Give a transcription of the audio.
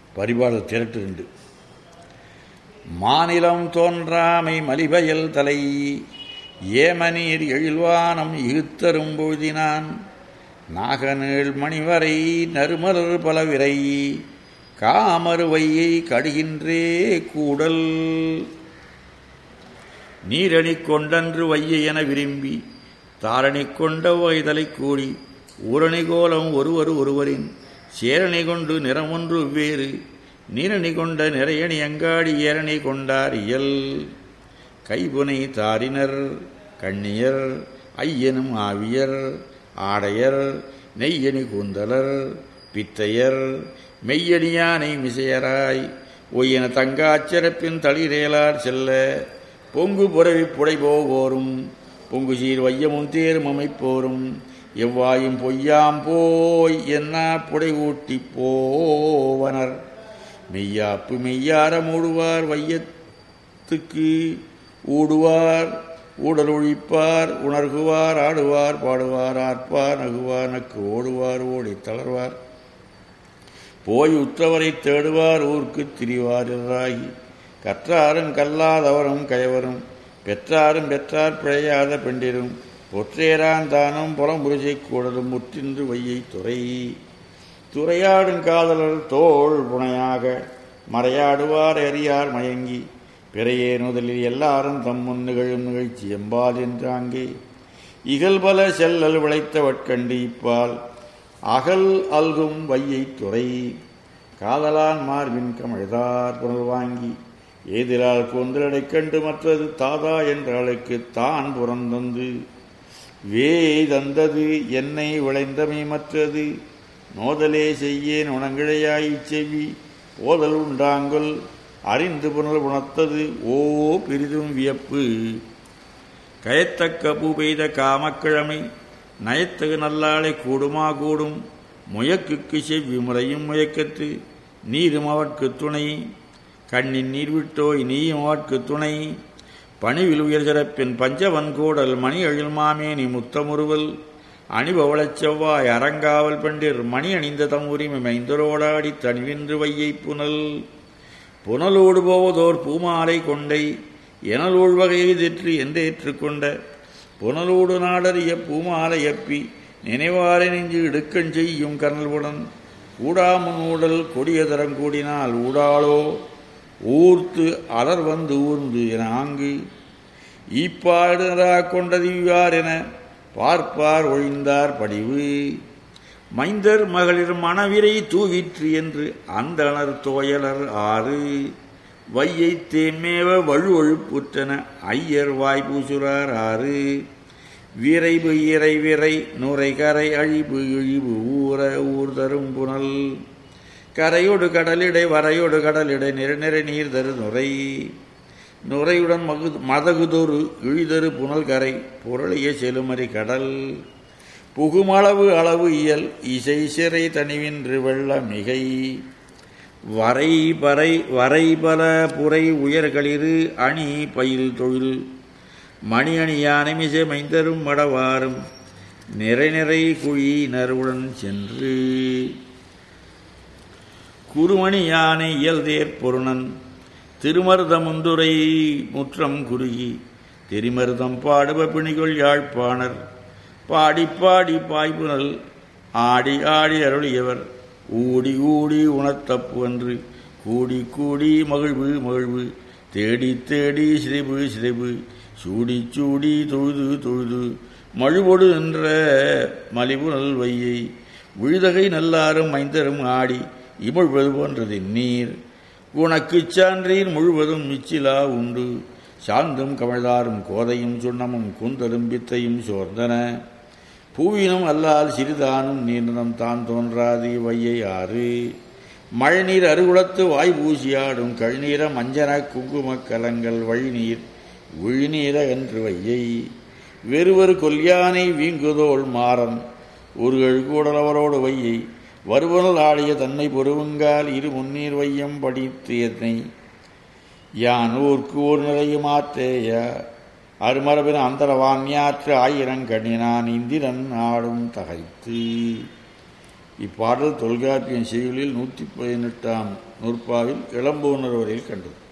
பரிபாடல் திரட்டு உண்டு மாநிலம் தோன்றாமை மலிபயல் தலை ஏமநீர் எழில்வானம் இகுத்தரும் பொழுதினான் நாகநீள் மணிவரை நறுமலர் பலவிரை காமருவையை கடுகின்றே கூடல் நீரணி கொண்டன்று வையை என விரும்பி தாரணி கொண்ட வயதலை கூடி ஊரணி கோலம் ஒருவர் ஒருவரின் சேரணி கொண்டு நிறமொன்று வேறு நீரணி கொண்ட நிறையணி அங்காடி ஏரணி கொண்டார் இயல் கைபுனை தாரினர் கண்ணியர் ஐயனும் ஆவியர் ஆடையர் நெய்யணி கூந்தலர் பித்தையர் மெய்யணியானை மிசையராய் ஒய்யன தங்காச்சிறப்பின் தளிரேலார் செல்ல பொங்கு புறவி புடைபோவோரும் பொங்கு சீர் வையமும் தேரும் அமைப்போரும் எவ்வாயும் பொய்யாம் போய் என்ன புடை ஊட்டி போவனர் மெய்யாப்பு மெய்யார மூடுவார் வையத்துக்கு ஊடுவார் ஊடல் ஒழிப்பார் உணர்குவார் ஆடுவார் பாடுவார் ஆர்ப்பார் நகுவார் நக்கு ஓடுவார் ஓடி தளர்வார் போய் உற்றவரை தேடுவார் ஊர்க்கு திரிவார் என்றாகி கற்றாரும் கல்லாதவரும் கயவரும் பெற்றாரும் பெற்றார் பிழையாத பெண்டிரும் பொற்றேரான் தானும் புறம்புரிசை கூடலும் முற்றின்று வையை துறை துறையாடும் காதலர் தோள் புனையாக மறையாடுவார் எறியார் மயங்கி பிறையே முதலில் எல்லாரும் தம் முன் நிகழும் நிகழ்ச்சி எம்பால் என்று அங்கே இகல் பல செல்லல் விளைத்த வட்கண்டு இப்பால் அகல் அல்கும் வையை துறை காதலான் மார்பின் கமழ்தார் புனல் வாங்கி ஏதிரால் கூந்தலடைக் கண்டு மற்றது தாதா என்ற அழைக்கு தான் புறந்தந்து வேய் தந்தது என்னை விளைந்தமை மற்றது நோதலே செய்யேன் உணங்கிழையாய்ச் செவி ஓதல் உண்டாங்கொல் அறிந்து புனல் உணர்த்தது ஓ பெரிதும் வியப்பு கயத்தக்க பூ பெய்த காமக்கிழமை நயத்தகு நல்லாளை கூடுமா கூடும் முயக்குக்கு செவ்வி முறையும் முயக்கத்து நீரும் அவர்க்கு துணை கண்ணின் நீர் விட்டோய் நீயும் அவர்க்கு துணை பணிவில் உயர் சிறப்பின் பஞ்சவன் கூடல் மணி எழில் மாமேனி முத்தமுறுவல் அணிபவளச் செவ்வாய் அறங்காவல் பெண்டிர் மணி அணிந்த தம் உரிமை மைந்தரோடாடி தனிவின்று வையை புனல் புனலோடு போவதோர் பூமாலை கொண்டை எனல் உள்வகையை தெற்று என்றேற்று கொண்ட புனலோடு நாடறிய பூமாலை எப்பி நினைவாரை நெஞ்சு இடுக்கஞ் செய்யும் கனல்வுடன் கூடாமுன் ஊடல் கொடியதரம் கூடினால் ஊடாளோ ஊர்த்து அலர் வந்து ஊர்ந்து என ஆங்கு ஈப்பாடுரா கொண்டதிவார் என பார்ப்பார் ஒழிந்தார் படிவு மைந்தர் மகளிர் மணவிரை தூவிற்று என்று அந்தணர் தோயலர் ஆறு வையை தேமேவ வழு ஒழுப்புற்றன ஐயர் வாய்ப்பூசுரார் ஆறு விரைவு இறை விரை நுரை கரை அழிவு இழிவு ஊற ஊர் தரும் புனல் கரையோடு கடலிடை வரையோடு கடலிடை நிற நிற நீர் தரு நுரை நுரையுடன் மகு மதகுதொரு இழிதரு புனல் கரை புரளிய செலுமறி கடல் புகுமளவு அளவு இயல் இசை சிறை தனிவின்று வெள்ள மிகை வரை பறை வரை பல புரை உயர்களிரு அணி பயில் தொழில் மணி அணி யானை மிசை மைந்தரும் மடவாரும் நிறை நிறை குழியினருடன் சென்று குருமணி யானை இயல்தேர் பொருணன் திருமருத முந்துரை முற்றம் குறுகி தெரிமருதம் பாடுவ பிணிகொள் யாழ்ப்பாணர் பாடி பாடி பாய்புனல் ஆடி ஆடி அருளியவர் ஊடி ஊடி உணர்த்தப்பு என்று கூடி கூடி மகிழ்வு மகிழ்வு தேடி தேடி சிதைவு சிதைவு சூடி சூடி தொழுது தொழுது மழுவொடு என்ற மலிபுனல் வையை விழுதகை நல்லாரும் மைந்தரும் ஆடி இமிழ்வது போன்றது நீர் உனக்குச் சான்றீர் முழுவதும் மிச்சிலா உண்டு சாந்தும் கமழ்தாரும் கோதையும் சுண்ணமும் குந்தலும் பித்தையும் சோர்ந்தன பூவினும் அல்லால் சிறிதானும் நீர்நம் தான் தோன்றாது வையை ஆறு மழைநீர் அருகுளத்து வாய் பூசியாடும் கழுநீர மஞ்சன குங்குமக் கலங்கள் வழிநீர் விழிநீர என்று வையை வெறுவரு கொல்யானை வீங்குதோள் மாறன் ஒரு கூடலவரோடு வையை வருவனல் ஆடிய தன்னை பொருவுங்கால் இரு முன்னீர் வையம் படித்து என்னை யான் ஊர்க்கு ஊர் நிறையுமாற்றேய அருமரபின் அந்தரவான்யாற்று ஆயிரங்கண்ணினான் இந்திரன் ஆடும் தகைத்து இப்பாடல் தொல்காப்பியன் செய்யுளில் நூற்றி பதினெட்டாம் நூற்பாவில் இளம்பூனர் வரையில் கண்டது